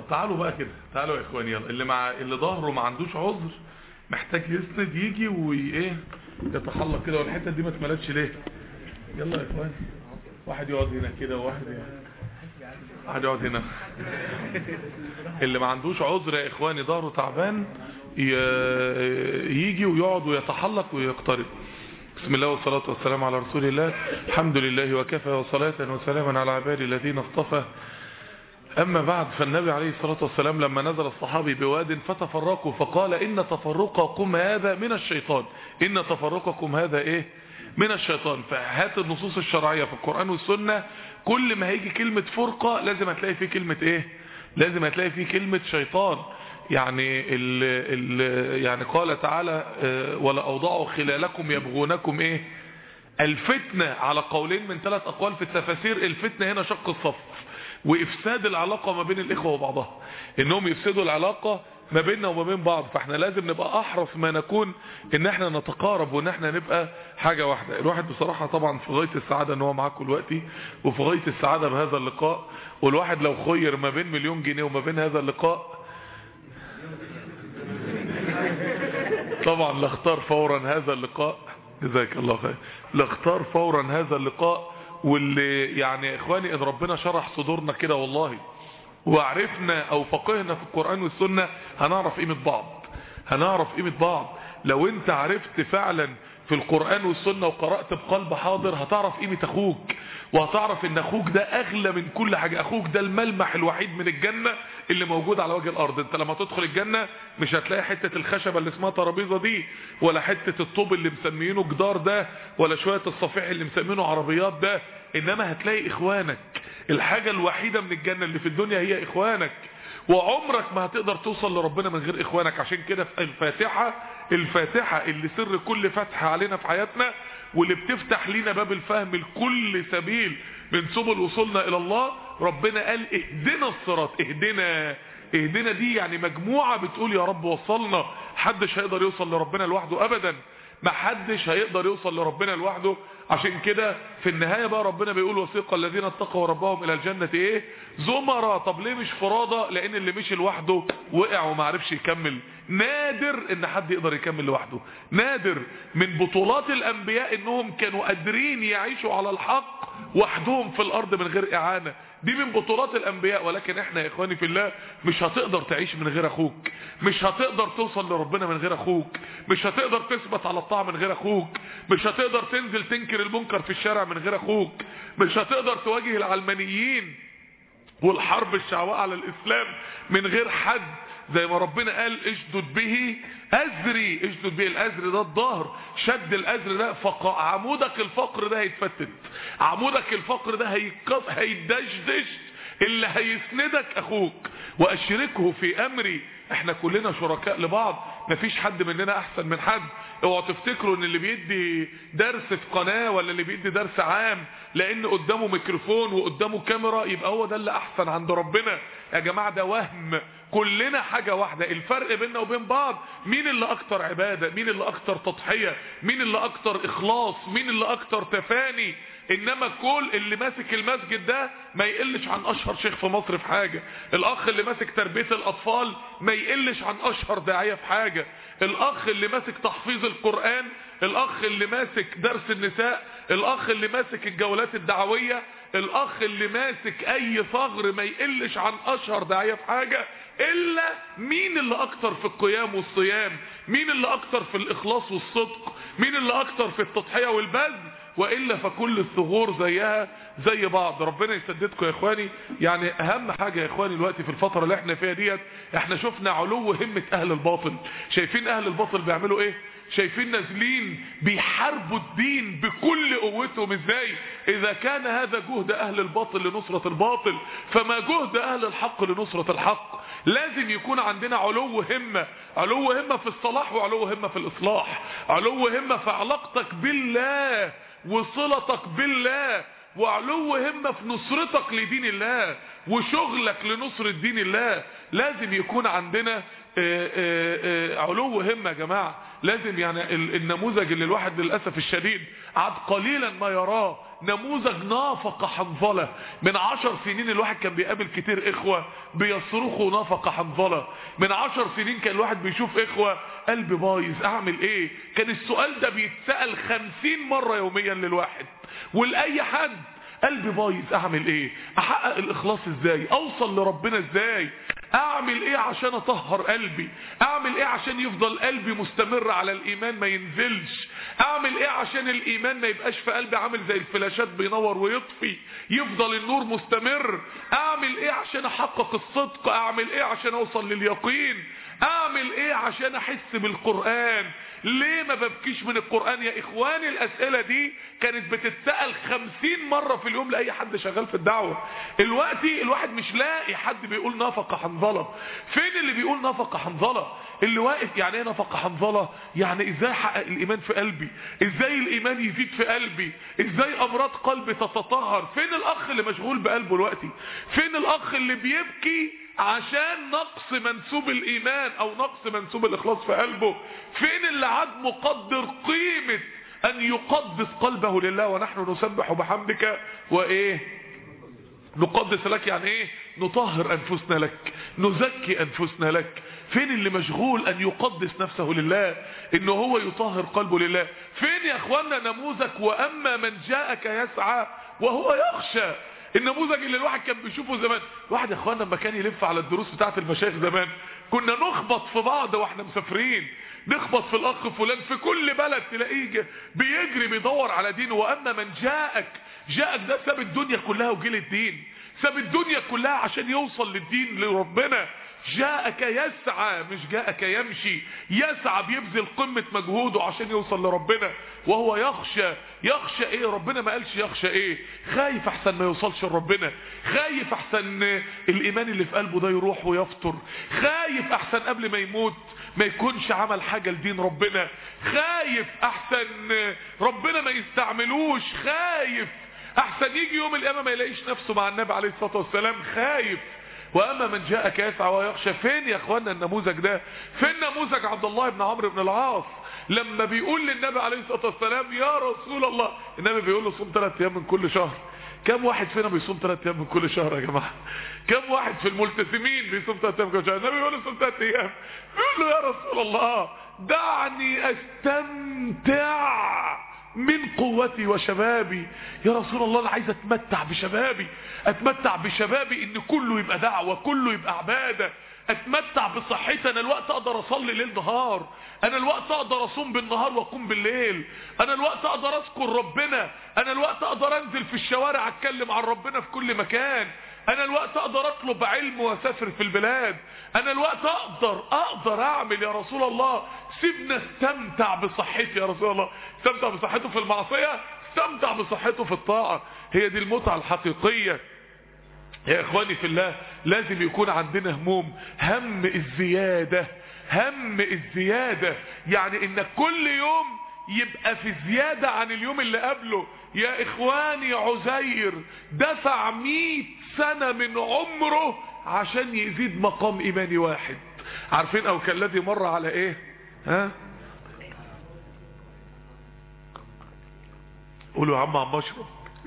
تعالوا بقى كده تعالوا يا اخواني يلا اللي مع اللي ظهره ما عندوش عذر محتاج يسند يجي وايه يتحلق كده والحته دي ما اتملتش ليه يلا يا اخواني واحد يقعد هنا كده وواحد واحد يقعد هنا اللي ما عندوش عذر يا اخواني ظهره تعبان يجي ويقعد ويتحلق ويقترب بسم الله والصلاة والسلام على رسول الله الحمد لله وكفى وصلاة وسلاما على عبادي الذين اصطفى أما بعد فالنبي عليه الصلاة والسلام لما نزل الصحابي بواد فتفرقوا فقال إن تفرقكم هذا من الشيطان إن تفرقكم هذا إيه من الشيطان فهات النصوص الشرعية في القرآن والسنة كل ما هيجي كلمة فرقة لازم هتلاقي فيه كلمة إيه لازم هتلاقي فيه كلمة شيطان يعني ال ال يعني قال تعالى ولا أوضعوا خلالكم يبغونكم إيه الفتنة على قولين من ثلاث أقوال في التفاسير الفتنة هنا شق الصف وإفساد العلاقة ما بين الإخوة وبعضها إنهم يفسدوا العلاقة ما بيننا وما بين بعض فاحنا لازم نبقى أحرص ما نكون إن احنا نتقارب وإن احنا نبقى حاجة واحدة الواحد بصراحة طبعا في غاية السعادة إن هو معاكم دلوقتي وفي غاية السعادة بهذا اللقاء والواحد لو خير ما بين مليون جنيه وما بين هذا اللقاء طبعا لاختار فورا هذا اللقاء جزاك الله خير لاختار فورا هذا اللقاء واللي يعني يا اخواني ان ربنا شرح صدورنا كده والله وعرفنا او فقهنا في القرآن والسنة هنعرف قيمة بعض هنعرف قيمة بعض لو انت عرفت فعلا في القرآن والسنة وقرأت بقلب حاضر هتعرف قيمة اخوك وهتعرف ان اخوك ده اغلى من كل حاجة اخوك ده الملمح الوحيد من الجنة اللي موجود على وجه الارض انت لما تدخل الجنة مش هتلاقي حتة الخشبة اللي اسمها ترابيزة دي ولا حتة الطوب اللي مسمينه جدار ده ولا شوية الصفيح اللي مسمينه عربيات ده انما هتلاقي اخوانك الحاجة الوحيدة من الجنة اللي في الدنيا هي اخوانك وعمرك ما هتقدر توصل لربنا من غير اخوانك عشان كده في الفاتحة الفاتحة اللي سر كل فتحة علينا في حياتنا واللي بتفتح لنا باب الفهم لكل سبيل من سبل وصولنا الى الله ربنا قال اهدنا الصراط اهدنا اهدنا دي يعني مجموعة بتقول يا رب وصلنا حدش هيقدر يوصل لربنا لوحده ابدا ما حدش هيقدر يوصل لربنا لوحده عشان كده في النهاية بقى ربنا بيقول وثيق الذين اتقوا ربهم الى الجنة ايه زمرة طب ليه مش فرادة لان اللي مشي لوحده وقع وما عرفش يكمل نادر ان حد يقدر يكمل لوحده نادر من بطولات الانبياء انهم كانوا قادرين يعيشوا على الحق وحدهم في الارض من غير اعانة دي من بطولات الانبياء ولكن احنا يا اخواني في الله مش هتقدر تعيش من غير اخوك مش هتقدر توصل لربنا من غير اخوك مش هتقدر تثبت على الطاعة من غير اخوك مش هتقدر تنزل تنكر المنكر في الشارع من غير اخوك مش هتقدر تواجه العلمانيين والحرب الشعواء على الاسلام من غير حد زي ما ربنا قال اشدد به ازري اشدد به الازر ده الظهر شد الازر ده فق... عمودك الفقر ده هيتفتت عمودك الفقر ده هيكف... هيدشدش اللي هيسندك اخوك واشركه في امري احنا كلنا شركاء لبعض مفيش حد مننا احسن من حد اوعوا تفتكروا ان اللي بيدي درس في قناة ولا اللي بيدي درس عام لان قدامه ميكروفون وقدامه كاميرا يبقى هو ده اللي احسن عند ربنا يا جماعة ده وهم كلنا حاجة واحدة الفرق بيننا وبين بعض مين اللي اكتر عبادة مين اللي اكتر تضحية مين اللي اكتر اخلاص مين اللي اكتر تفاني انما كل اللي ماسك المسجد ده ما يقلش عن اشهر شيخ في مصر في حاجة الاخ اللي ماسك تربية الاطفال ما يقلش عن اشهر داعية في حاجة الاخ اللي ماسك تحفيظ القرآن الاخ اللي ماسك درس النساء الاخ اللي ماسك الجولات الدعوية الاخ اللي ماسك اي ثغر ما يقلش عن اشهر داعية في حاجة الا مين اللي اكتر في القيام والصيام مين اللي اكتر في الاخلاص والصدق مين اللي اكتر في التضحية والبذل وإلا فكل الثغور زيها زي بعض ربنا يسددكم يا إخواني يعني أهم حاجة يا إخواني الوقت في الفترة اللي احنا فيها ديت احنا شفنا علو همة أهل الباطل شايفين أهل الباطل بيعملوا إيه شايفين نازلين بيحاربوا الدين بكل قوتهم ازاي اذا كان هذا جهد اهل الباطل لنصرة الباطل فما جهد اهل الحق لنصرة الحق لازم يكون عندنا علو همة علو همة في الصلاح وعلو همة في الاصلاح علو همة في علاقتك بالله وصلتك بالله وعلو همة في نصرتك لدين الله وشغلك لنصرة دين الله لازم يكون عندنا آآ آآ علو همة يا جماعة لازم يعني النموذج اللي الواحد للأسف الشديد عاد قليلا ما يراه نموذج نافق حنظلة من عشر سنين الواحد كان بيقابل كتير اخوة بيصرخوا نافق حنظلة من عشر سنين كان الواحد بيشوف اخوة قلبي بايظ اعمل ايه كان السؤال ده بيتسأل خمسين مرة يوميا للواحد ولأي حد قلبي بايظ اعمل ايه احقق الاخلاص ازاي اوصل لربنا ازاي اعمل ايه عشان اطهر قلبي اعمل ايه عشان يفضل قلبي مستمر على الايمان ما ينزلش اعمل ايه عشان الايمان ما يبقاش في قلبي عامل زي الفلاشات بينور ويطفي يفضل النور مستمر اعمل ايه عشان احقق الصدق اعمل ايه عشان اوصل لليقين اعمل ايه عشان احس بالقرآن ليه ما ببكيش من القرآن يا اخواني الاسئلة دي كانت بتتسأل خمسين مرة في اليوم لأي حد شغال في الدعوة الوقتي الواحد مش لاقي حد بيقول نفق حنظلة فين اللي بيقول نفق حنظلة اللي واقف يعني ايه نفق حنظلة يعني ازاي احقق الايمان في قلبي ازاي الايمان يزيد في قلبي ازاي امراض قلبي تتطهر فين الاخ اللي مشغول بقلبه الوقتي فين الاخ اللي بيبكي عشان نقص منسوب الايمان او نقص منسوب الاخلاص في قلبه فين اللي عاد مقدر قيمة ان يقدس قلبه لله ونحن نسبح بحمدك وايه نقدس لك يعني ايه نطهر انفسنا لك نزكي انفسنا لك فين اللي مشغول ان يقدس نفسه لله انه هو يطهر قلبه لله فين يا اخوانا نموذج واما من جاءك يسعى وهو يخشى النموذج اللي الواحد كان بيشوفه زمان الواحد يا اخوانا لما كان يلف على الدروس بتاعت المشايخ زمان كنا نخبط في بعض واحنا مسافرين نخبط في الاخ فلان في كل بلد تلاقيه بيجري بيدور على دينه واما من جاءك جاءك ده ساب الدنيا كلها وجه للدين ساب الدنيا كلها عشان يوصل للدين لربنا جاءك يسعى مش جاءك يمشي يسعى بيبذل قمة مجهوده عشان يوصل لربنا وهو يخشى يخشى ايه ربنا ما قالش يخشى ايه خايف احسن ما يوصلش لربنا خايف احسن الايمان اللي في قلبه ده يروح ويفطر خايف احسن قبل ما يموت ما يكونش عمل حاجة لدين ربنا خايف احسن ربنا ما يستعملوش خايف احسن يجي يوم القيامة ما يلاقيش نفسه مع النبي عليه الصلاة والسلام خايف واما من جاءك يسعى ويخشى فين يا اخوانا النموذج ده فين نموذج عبد الله بن عمرو بن العاص لما بيقول للنبي عليه الصلاة والسلام يا رسول الله النبي بيقول له صوم ثلاث ايام من كل شهر كم واحد فينا بيصوم ثلاث ايام من كل شهر يا جماعه كم واحد في الملتزمين بيصوم ثلاث ايام من كل شهر النبي بيقول له صوم ثلاث ايام بيقول له يا رسول الله دعني استمتع من قوتي وشبابي يا رسول الله انا عايز اتمتع بشبابي اتمتع بشبابي ان كله يبقى دعوة كله يبقى عبادة اتمتع بصحتي انا الوقت اقدر اصلي ليل نهار انا الوقت اقدر اصوم بالنهار واقوم بالليل انا الوقت اقدر اذكر ربنا انا الوقت اقدر انزل في الشوارع اتكلم عن ربنا في كل مكان انا الوقت اقدر اطلب علم واسافر في البلاد انا الوقت اقدر اقدر اعمل يا رسول الله سيبنا استمتع بصحتي يا رسول الله استمتع بصحته في المعصية استمتع بصحته في الطاعة هي دي المتعة الحقيقية يا اخواني في الله لازم يكون عندنا هموم هم الزيادة هم الزيادة يعني انك كل يوم يبقى في زيادة عن اليوم اللي قبله يا اخواني عزير دفع مئة سنة من عمره عشان يزيد مقام ايماني واحد عارفين او كالذي مر على ايه ها قولوا يا عم عم اشرب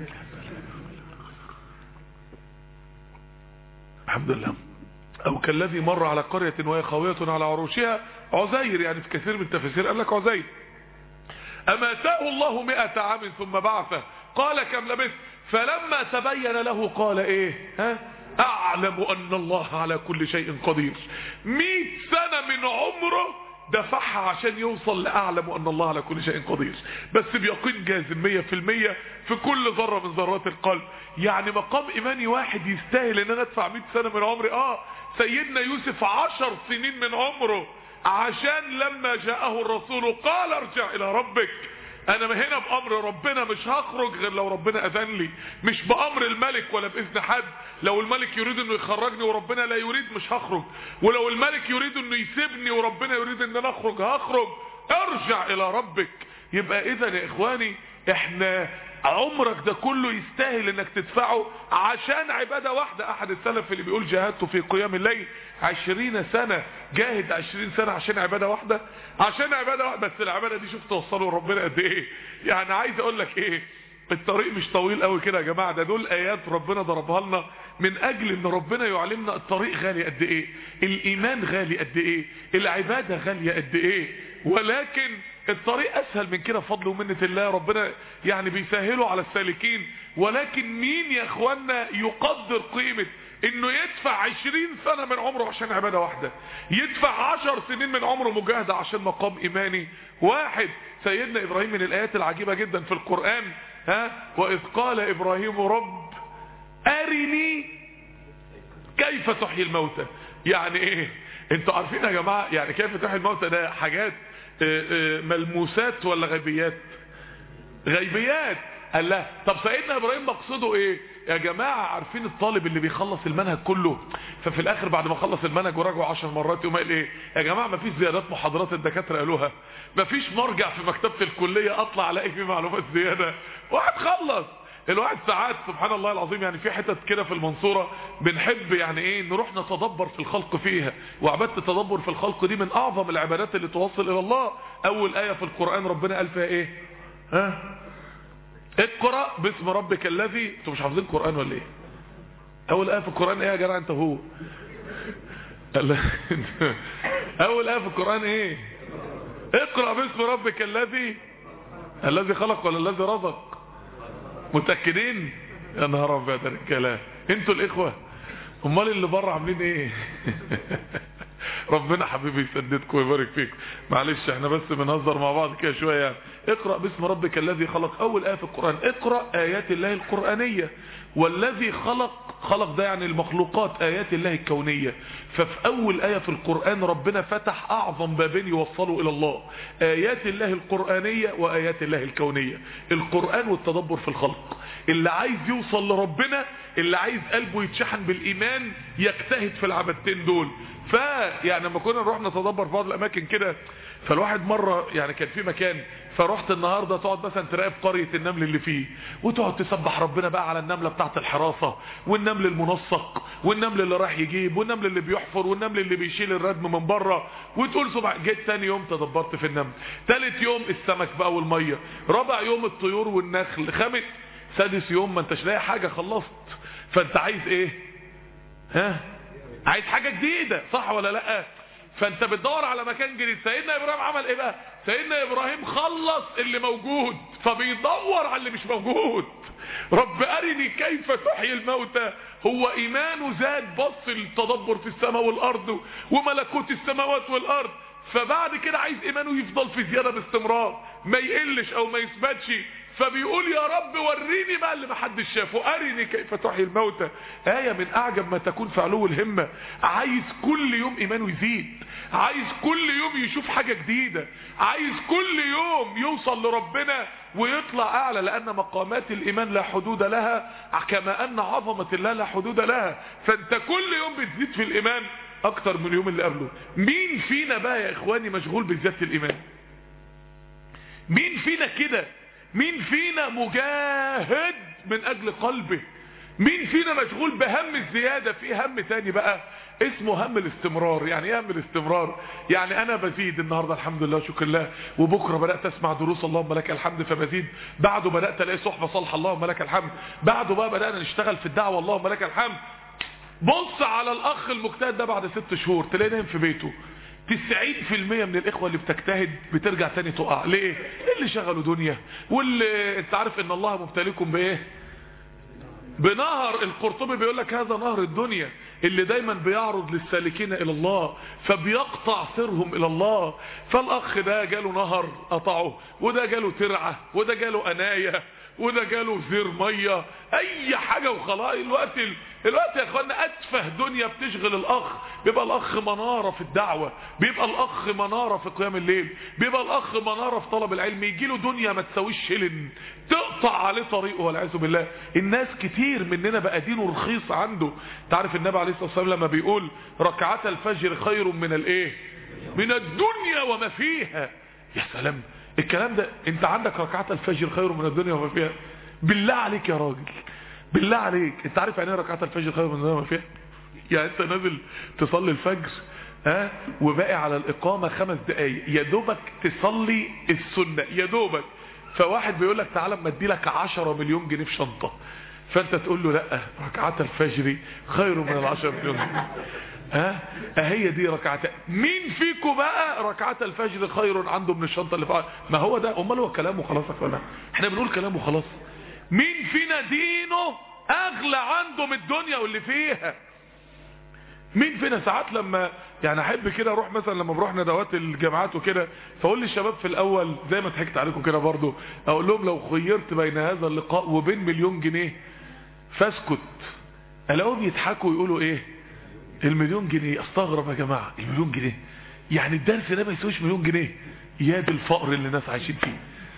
الحمد لله او كالذي مر على قرية وهي خاوية على عروشها عزير يعني في كثير من التفاسير قال لك عزير اماته الله مئة عام ثم بعثه قال كم لبثت فلما تبين له قال ايه ها اعلم ان الله على كل شيء قدير مئة سنة من عمره دفعها عشان يوصل لأعلم أن الله على كل شيء قدير بس بيقين جازم مية في المية في كل ذرة من ذرات القلب يعني مقام إيماني واحد يستاهل أن أنا أدفع مئة سنة من عمري آه سيدنا يوسف عشر سنين من عمره عشان لما جاءه الرسول قال ارجع إلى ربك انا هنا بامر ربنا مش هخرج غير لو ربنا اذن لي مش بامر الملك ولا باذن حد لو الملك يريد انه يخرجني وربنا لا يريد مش هخرج ولو الملك يريد انه يسيبني وربنا يريد ان انا اخرج هخرج ارجع الى ربك يبقى اذا يا اخواني احنا عمرك ده كله يستاهل انك تدفعه عشان عبادة واحدة احد السلف اللي بيقول جاهدت في قيام الليل عشرين سنة جاهد عشرين سنة عشان عبادة واحدة عشان عبادة واحدة بس العبادة دي شوف توصلوا ربنا قد ايه يعني عايز اقول لك ايه الطريق مش طويل قوي كده يا جماعة ده دول ايات ربنا ضربها لنا من اجل ان ربنا يعلمنا الطريق غالي قد ايه الايمان غالي قد ايه العبادة غالية قد ايه ولكن الطريق اسهل من كده بفضل ومنة الله ربنا يعني بيسهله على السالكين ولكن مين يا اخوانا يقدر قيمة انه يدفع عشرين سنة من عمره عشان عبادة واحدة يدفع عشر سنين من عمره مجاهدة عشان مقام ايماني واحد سيدنا ابراهيم من الايات العجيبة جدا في القرآن ها واذ قال ابراهيم رب ارني كيف تحيي الموتى يعني ايه انتوا عارفين يا جماعة يعني كيف تحيي الموتى ده حاجات اه اه ملموسات ولا غيبيات غيبيات قال لا طب سيدنا ابراهيم مقصده ايه يا جماعة عارفين الطالب اللي بيخلص المنهج كله ففي الاخر بعد ما خلص المنهج وراجعه عشر مرات يقوم قال ايه يا جماعة ما فيش زيادات محاضرات الدكاترة قالوها ما فيش مرجع في مكتبة الكلية اطلع الاقي فيه معلومات زيادة واحد خلص الواحد ساعات سبحان الله العظيم يعني في حتت كده في المنصورة بنحب يعني ايه نروح نتدبر في الخلق فيها وعبادة التدبر في الخلق دي من اعظم العبادات اللي توصل الى الله اول اية في القرآن ربنا قال فيها ايه ها اقرأ باسم ربك الذي انتوا مش حافظين القرآن ولا ايه اول ايه في القرآن ايه يا جماعه انت هو اول ايه في القرآن ايه اقرأ باسم ربك الذي الذي خلق ولا الذي رزق متأكدين يا نهار ابيض يا رجاله انتوا الاخوه امال اللي بره عاملين ايه ربنا حبيبي يسددكم ويبارك فيكم معلش احنا بس بنهزر مع بعض كده شويه يعني اقرا باسم ربك الذي خلق اول ايه في القران اقرا ايات الله القرانيه والذي خلق خلق ده يعني المخلوقات ايات الله الكونيه ففي اول ايه في القران ربنا فتح اعظم بابين يوصلوا الى الله ايات الله القرانيه وايات الله الكونيه القران والتدبر في الخلق اللي عايز يوصل لربنا اللي عايز قلبه يتشحن بالايمان يجتهد في العبادتين دول ف يعني لما كنا نروح نتدبر في بعض الاماكن كده فالواحد مرة يعني كان في مكان فرحت النهاردة تقعد مثلا تراقب قرية النمل اللي فيه وتقعد تسبح ربنا بقى على النملة بتاعت الحراسة والنمل المنسق والنمل اللي راح يجيب والنمل اللي بيحفر والنمل اللي بيشيل الردم من بره وتقول سبحان جيت تاني يوم تدبرت في النمل تالت يوم السمك بقى والمية رابع يوم الطيور والنخل خامس سادس يوم ما انتش لاقي حاجة خلصت فانت عايز ايه ها عايز حاجة جديدة صح ولا لا فانت بتدور على مكان جديد سيدنا ابراهيم عمل ايه بقى سيدنا ابراهيم خلص اللي موجود فبيدور على اللي مش موجود رب ارني كيف تحيي الموتى هو ايمانه زاد بص التدبر في السماء والارض وملكوت السماوات والارض فبعد كده عايز ايمانه يفضل في زيادة باستمرار ما يقلش او ما يثبتش فبيقول يا رب وريني بقى اللي محدش شافه ارني كيف تحيي الموتى آية من اعجب ما تكون في علو الهمة عايز كل يوم ايمانه يزيد عايز كل يوم يشوف حاجة جديدة عايز كل يوم يوصل لربنا ويطلع اعلى لان مقامات الايمان لا حدود لها كما ان عظمة الله لا حدود لها فانت كل يوم بتزيد في الايمان اكتر من اليوم اللي قبله مين فينا بقى يا اخواني مشغول بزيادة الايمان مين فينا كده مين فينا مجاهد من اجل قلبه مين فينا مشغول بهم الزيادة في هم تاني بقى اسمه هم الاستمرار يعني ايه هم الاستمرار يعني انا بزيد النهاردة الحمد لله شكر الله وبكرة بدأت اسمع دروس اللهم لك الحمد فبزيد بعده بدأت الاقي صحبة صالحة اللهم لك الحمد بعده بقى بدأنا نشتغل في الدعوة اللهم لك الحمد بص على الاخ المجتهد ده بعد ست شهور تلاقيه نايم في بيته 90% من الاخوة اللي بتجتهد بترجع تاني تقع ليه اللي شغلوا دنيا واللي انت عارف ان الله مبتليكم بايه بنهر القرطبي بيقول لك هذا نهر الدنيا اللي دايما بيعرض للسالكين الى الله فبيقطع سرهم الى الله فالاخ ده جاله نهر قطعه وده جاله ترعة وده جاله اناية وده جاله زير مية اي حاجة وخلاص الوقت الوقت يا اخوانا اتفه دنيا بتشغل الاخ بيبقى الاخ منارة في الدعوة بيبقى الاخ منارة في قيام الليل بيبقى الاخ منارة في طلب العلم يجي له دنيا ما تساويش شلن تقطع عليه طريقه والعياذ بالله الناس كتير مننا بقى دينه رخيص عنده تعرف النبي عليه الصلاة والسلام لما بيقول ركعات الفجر خير من الايه من الدنيا وما فيها يا سلام الكلام ده انت عندك ركعات الفجر خير من الدنيا وما فيها بالله عليك يا راجل بالله عليك انت عارف يعني ايه ركعات الفجر خير من الدنيا وما فيها يعني انت نازل تصلي الفجر ها وباقي على الاقامه خمس دقايق يا دوبك تصلي السنه يا دوبك فواحد بيقول لك تعالى اما ادي لك 10 مليون جنيه في شنطه فانت تقول له لا ركعات الفجر خير من ال 10 مليون جنيه ها هي دي ركعات مين فيكم بقى ركعات الفجر خير عنده من الشنطه اللي فوق ما هو ده امال هو كلامه خلاص يا اخوانا احنا بنقول كلامه خلاص مين فينا دينه اغلى عنده من الدنيا واللي فيها مين فينا ساعات لما يعني احب كده اروح مثلا لما بروح ندوات الجامعات وكده فاقول للشباب في الاول زي ما ضحكت عليكم كده برضو اقول لهم لو خيرت بين هذا اللقاء وبين مليون جنيه فاسكت الاقيهم يضحكوا ويقولوا ايه المليون جنيه استغرب يا جماعه المليون جنيه يعني الدرس ده ما يسويش مليون جنيه يا دي الفقر اللي الناس عايشين فيه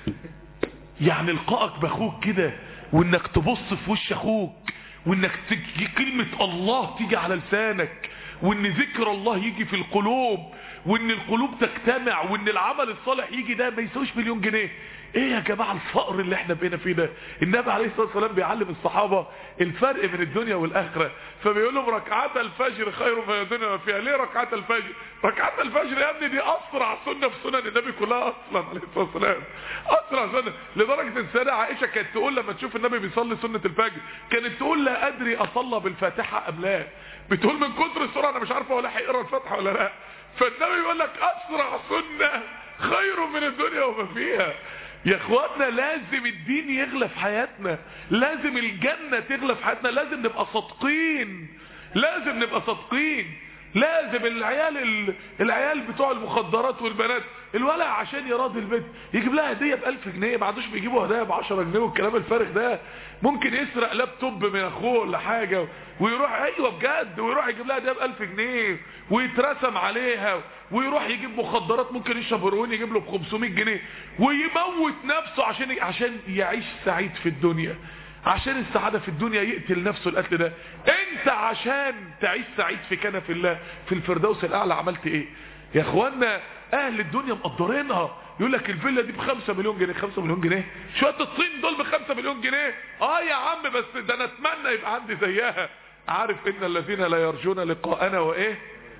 يعني لقائك باخوك كده وانك تبص في وش اخوك وانك تجي كلمة الله تيجي على لسانك وان ذكر الله يجي في القلوب وان القلوب تجتمع وان العمل الصالح يجي ده ما يسويش مليون جنيه ايه يا جماعة الفقر اللي احنا بقينا فيه ده النبي عليه الصلاة والسلام بيعلم الصحابة الفرق بين الدنيا والاخرة فبيقول لهم ركعات الفجر خير من الدنيا ما فيها ليه ركعات الفجر ركعات الفجر يا ابني دي اسرع سنة في سنن النبي كلها اصلا عليه الصلاة والسلام اسرع سنة لدرجة ان سيدة عائشة كانت تقول لما تشوف النبي بيصلي سنة الفجر كانت تقول لا ادري اصلى بالفاتحة ام لا بتقول من كتر السرعة انا مش عارفة ولا هيقرا الفاتحة ولا لا فالنبي يقول لك اسرع سنة خير من الدنيا وما فيها يا اخواتنا لازم الدين يغلى في حياتنا لازم الجنة تغلى في حياتنا لازم نبقى صادقين لازم نبقى صادقين لازم العيال ال... العيال بتوع المخدرات والبنات الولع عشان يراضي البنت يجيب لها هديه ب 1000 جنيه ما عادوش بيجيبوا هدايا ب 10 جنيه والكلام الفارغ ده ممكن يسرق لابتوب من اخوه ولا حاجه ويروح ايوه بجد ويروح يجيب لها هديه ب 1000 جنيه ويترسم عليها ويروح يجيب مخدرات ممكن يشرب هيروين يجيب له ب 500 جنيه ويموت نفسه عشان عشان يعيش سعيد في الدنيا عشان السعادة في الدنيا يقتل نفسه القتل ده انت عشان تعيش سعيد في كنف الله في الفردوس الاعلى عملت ايه يا اخوانا اهل الدنيا مقدرينها يقول لك الفيلا دي بخمسة مليون جنيه خمسة مليون جنيه شوية الطين دول بخمسة مليون جنيه اه يا عم بس ده انا اتمنى يبقى عندي زيها عارف ان الذين لا يرجون لقاءنا وايه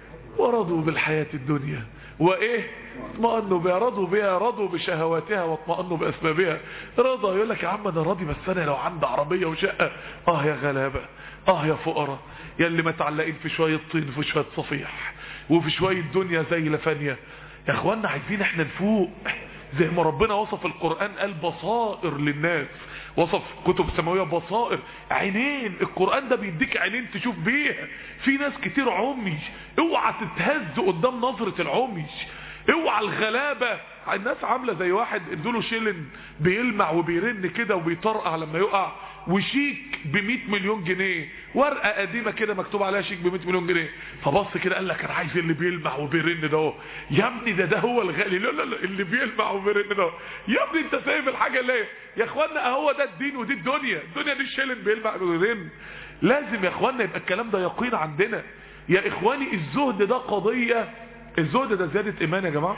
ورضوا بالحياة الدنيا وايه اطمأنوا بها رضوا بها رضوا بشهواتها واطمأنوا بأسبابها رضا يقول لك يا عم انا راضي بس انا لو عندي عربية وشقة اه يا غلابة اه يا فقراء يا اللي متعلقين في شوية طين في شوية صفيح وفي شوية دنيا زي لفانية يا اخوانا عايزين احنا نفوق زي ما ربنا وصف القرآن قال بصائر للناس وصف كتب سماوية بصائر عينين القرآن ده بيديك عينين تشوف بيها في ناس كتير عمي اوعى تتهز قدام نظرة العمي اوعى الغلابة الناس عاملة زي واحد ادوله شيلن بيلمع وبيرن كده وبيطرقع لما يقع وشيك ب 100 مليون جنيه ورقه قديمه كده مكتوب عليها شيك ب 100 مليون جنيه فبص كده قال لك انا عايز اللي بيلمع وبيرن ده اهو يا ابني ده ده هو الغالي لا لا لا اللي بيلمع وبيرن ده يا ابني انت سايب الحاجه ليه يا اخوانا اهو ده الدين ودي الدنيا الدنيا دي الشيلن بيلمع وبيرن لازم يا اخوانا يبقى الكلام ده يقين عندنا يا اخواني الزهد ده قضيه الزهد ده زياده ايمان يا جماعه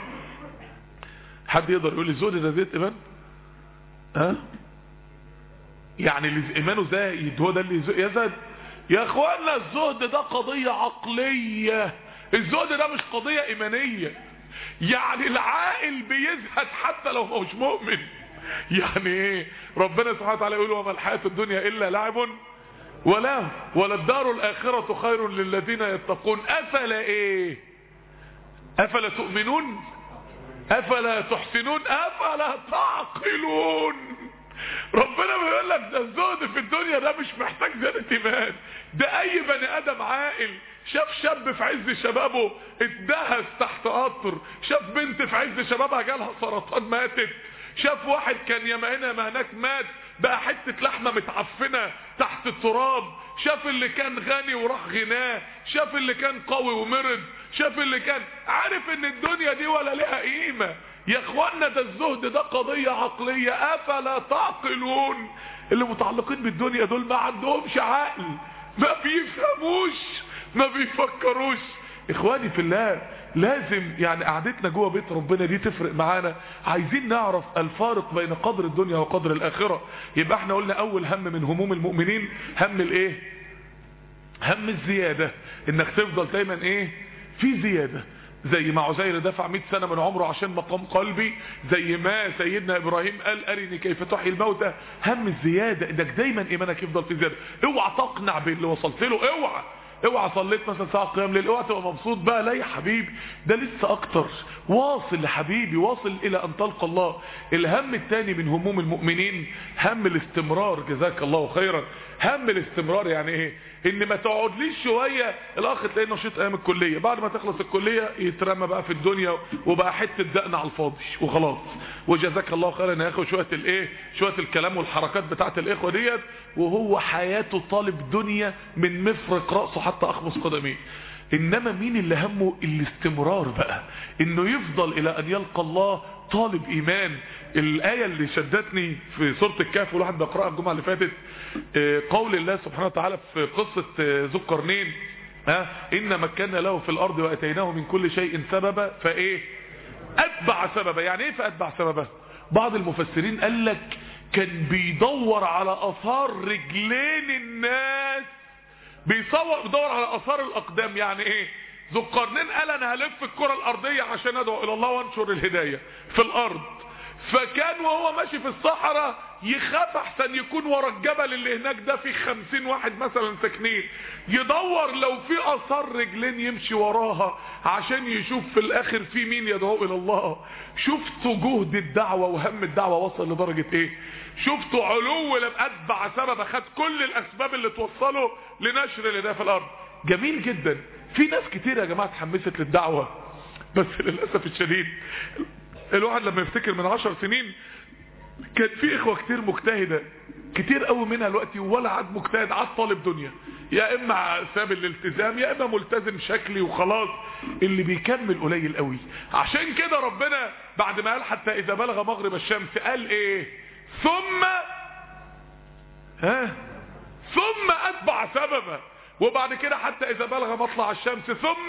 حد يقدر يقول لي الزهد ده زياده ايمان ها يعني اللي ايمانه زايد هو ده اللي يزد يا اخوانا الزهد ده قضية عقلية الزهد ده مش قضية ايمانية يعني العاقل بيزهد حتى لو هو مش مؤمن يعني ايه ربنا سبحانه وتعالى يقول وما الحياة الدنيا الا لعب ولا ولا الدار الاخرة خير للذين يتقون افلا ايه افلا تؤمنون افلا تحسنون افلا تعقلون ربنا بيقول لك ده الزهد في الدنيا ده مش محتاج زيادة ايمان ده اي بني ادم عاقل شاف شاب في عز شبابه اتدهس تحت قطر شاف بنت في عز شبابها جالها سرطان ماتت شاف واحد كان ياما هنا ياما هناك مات بقى حتة لحمة متعفنة تحت التراب شاف اللي كان غني وراح غناه شاف اللي كان قوي ومرض شاف اللي كان عارف ان الدنيا دي ولا لها قيمة يا اخوانا ده الزهد ده قضية عقلية افلا تعقلون اللي متعلقين بالدنيا دول ما عندهمش عقل ما بيفهموش ما بيفكروش اخواني في الله لازم يعني قعدتنا جوه بيت ربنا دي تفرق معانا عايزين نعرف الفارق بين قدر الدنيا وقدر الاخرة يبقى احنا قلنا اول هم من هموم المؤمنين هم الايه هم الزيادة انك تفضل دايما ايه في زيادة زي ما عزير دفع 100 سنة من عمره عشان مقام قلبي زي ما سيدنا ابراهيم قال ارني كيف تحيي الموتى هم الزيادة انك دايما ايمانك يفضل في زيادة اوعى تقنع باللي وصلت له اوعى اوعى صليت مثلا ساعه قيام ليل اوعى تبقى مبسوط بقى لا يا حبيبي ده لسه اكتر واصل لحبيبي واصل الى ان تلقى الله الهم الثاني من هموم المؤمنين هم الاستمرار جزاك الله خيرا هم الاستمرار يعني ايه ان ما تقعدليش شويه الاخ تلاقيه نشيط ايام الكليه بعد ما تخلص الكليه يترمى بقى في الدنيا وبقى حته دقن على الفاضي وخلاص وجزاك الله خيرا يا اخو شويه الايه شويه الكلام والحركات بتاعت الاخوه ديت وهو حياته طالب دنيا من مفرق راسه حتى اخمص قدميه انما مين اللي همه الاستمرار بقى انه يفضل الى ان يلقى الله طالب ايمان الايه اللي شدتني في سوره الكهف والواحد بيقراها الجمعه اللي فاتت قول الله سبحانه وتعالى في قصه ذو القرنين ها ان مكنا له في الارض واتيناه من كل شيء سببا فايه اتبع سببا يعني ايه فاتبع سببا بعض المفسرين قال لك كان بيدور على اثار رجلين الناس بيصور بيدور على اثار الاقدام يعني ايه ذو القرنين قال انا هلف الكرة الارضية عشان ادعو الى الله وانشر الهداية في الارض فكان وهو ماشي في الصحراء يخاف احسن يكون ورا الجبل اللي هناك ده في خمسين واحد مثلا ساكنين يدور لو في اثار رجلين يمشي وراها عشان يشوف في الاخر في مين يدعو الى الله شفتوا جهد الدعوة وهم الدعوة وصل لدرجة ايه شفتوا علو لم اتبع سبب خد كل الاسباب اللي توصله لنشر الهداية في الارض جميل جدا في ناس كتير يا جماعة اتحمست للدعوة بس للأسف الشديد الواحد لما يفتكر من عشر سنين كان في اخوة كتير مجتهدة كتير قوي منها دلوقتي ولا عاد مجتهد عاد طالب دنيا يا اما ساب الالتزام يا اما ملتزم شكلي وخلاص اللي بيكمل قليل قوي عشان كده ربنا بعد ما قال حتى اذا بلغ مغرب الشمس قال ايه ثم ها ثم اتبع سببا وبعد كده حتى اذا بلغ مطلع الشمس ثم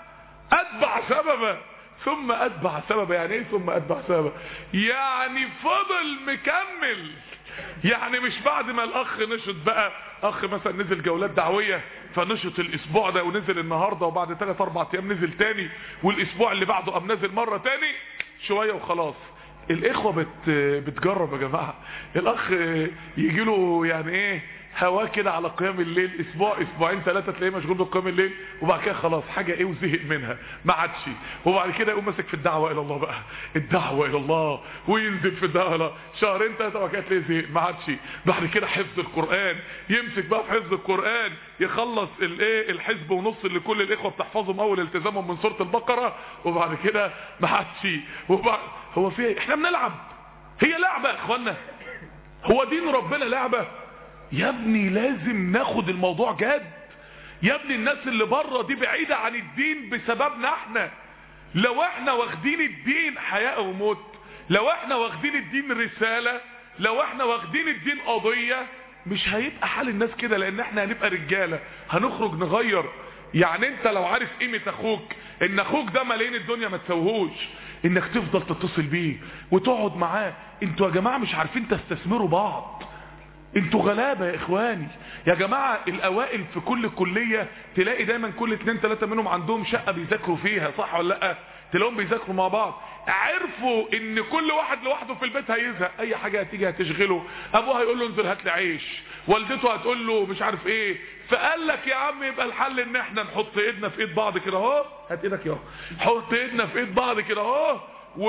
اتبع سببا ثم اتبع سببا يعني ايه ثم اتبع سببا يعني فضل مكمل يعني مش بعد ما الاخ نشط بقى اخ مثلا نزل جولات دعوية فنشط الاسبوع ده ونزل النهاردة وبعد 3 4 ايام نزل تاني والاسبوع اللي بعده قام نزل مرة تاني شوية وخلاص الاخوة بت بتجرب يا جماعة الاخ يجي له يعني ايه هواه كده على قيام الليل اسبوع اسبوعين ثلاثة تلاقيه مشغول بقيام الليل وبعد كده خلاص حاجة ايه وزهق منها ما عادش وبعد كده يقوم ماسك في الدعوة الى الله بقى الدعوة الى الله وينزل في الدعوة شهرين ثلاثة وبعد كده تلاقيه زهق ما عادش بعد كده حفظ القرآن يمسك بقى في حفظ القرآن يخلص الايه الحزب ونص اللي كل الاخوة بتحفظهم اول التزامهم من سورة البقرة وبعد كده ما عادش وبعد هو في احنا بنلعب هي لعبة يا اخوانا هو دين ربنا لعبة يا ابني لازم ناخد الموضوع جد يا ابني الناس اللي بره دي بعيدة عن الدين بسببنا احنا لو احنا واخدين الدين حياة او موت لو احنا واخدين الدين رسالة لو احنا واخدين الدين قضية مش هيبقى حال الناس كده لان احنا هنبقى رجالة هنخرج نغير يعني انت لو عارف قيمة اخوك ان اخوك ده ملايين الدنيا ما تسوهوش انك تفضل تتصل بيه وتقعد معاه انتوا يا جماعة مش عارفين تستثمروا بعض انتوا غلابة يا اخواني يا جماعة الاوائل في كل كلية تلاقي دايما كل اتنين تلاتة منهم عندهم شقة بيذاكروا فيها صح ولا لا تلاقيهم بيذاكروا مع بعض عرفوا ان كل واحد لوحده في البيت هيزهق اي حاجة هتيجي هتشغله ابوه هيقول له انزل هات لي عيش والدته هتقول له مش عارف ايه فقال لك يا عم يبقى الحل ان احنا نحط ايدنا في ايد بعض كده اهو هات ايدك يا حط ايدنا في ايد بعض كده اهو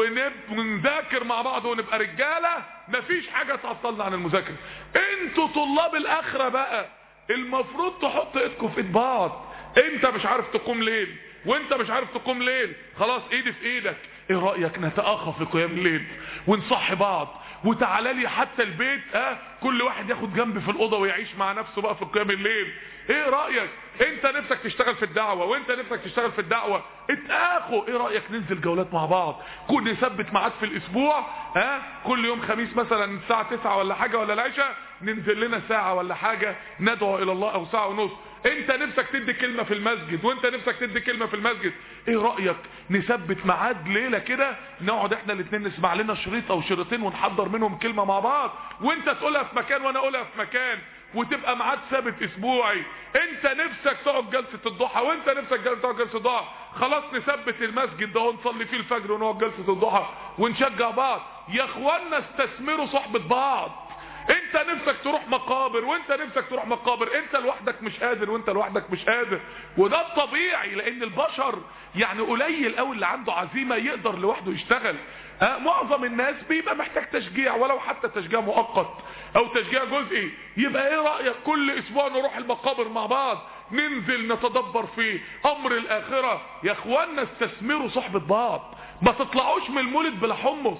ونذاكر مع بعض ونبقى رجالة مفيش حاجة تعطلنا عن المذاكرة انتوا طلاب الاخرة بقى المفروض تحط ايدكم في ايد بعض انت مش عارف تقوم ليل وانت مش عارف تقوم ليل خلاص ايدي في ايدك ايه رأيك نتأخى في قيام الليل ونصحي بعض وتعالى لي حتى البيت اه كل واحد ياخد جنب في الأوضة ويعيش مع نفسه بقى في قيام الليل ايه رأيك انت نفسك تشتغل في الدعوة وانت نفسك تشتغل في الدعوة اتاخوا ايه رأيك ننزل جولات مع بعض كل نثبت ميعاد في الاسبوع ها اه كل يوم خميس مثلا الساعة 9 ولا حاجة ولا العشاء ننزل لنا ساعة ولا حاجة ندعو الى الله او ساعة ونص انت نفسك تدي كلمة في المسجد وانت نفسك تدي كلمة في المسجد ايه رأيك نثبت ميعاد ليلة كده نقعد احنا الاثنين نسمع لنا شريط او شريطين ونحضر منهم كلمة مع بعض وانت تقولها في مكان وانا اقولها في مكان وتبقى ميعاد ثابت اسبوعي انت نفسك تقعد جلسه الضحى وانت نفسك تقعد جلسه الضحى خلاص نثبت المسجد ده ونصلي فيه الفجر ونقعد جلسه الضحى ونشجع بعض يا اخوانا استثمروا صحبه بعض انت نفسك تروح مقابر وانت نفسك تروح مقابر انت لوحدك مش قادر وانت لوحدك مش قادر وده الطبيعي لان البشر يعني قليل قوي اللي عنده عزيمه يقدر لوحده يشتغل ها معظم الناس بيبقى محتاج تشجيع ولو حتى تشجيع مؤقت او تشجيع جزئي يبقى ايه رايك كل اسبوع نروح المقابر مع بعض ننزل نتدبر في امر الاخره يا اخوانا استثمروا صحبه بعض ما تطلعوش من المولد بلا حمص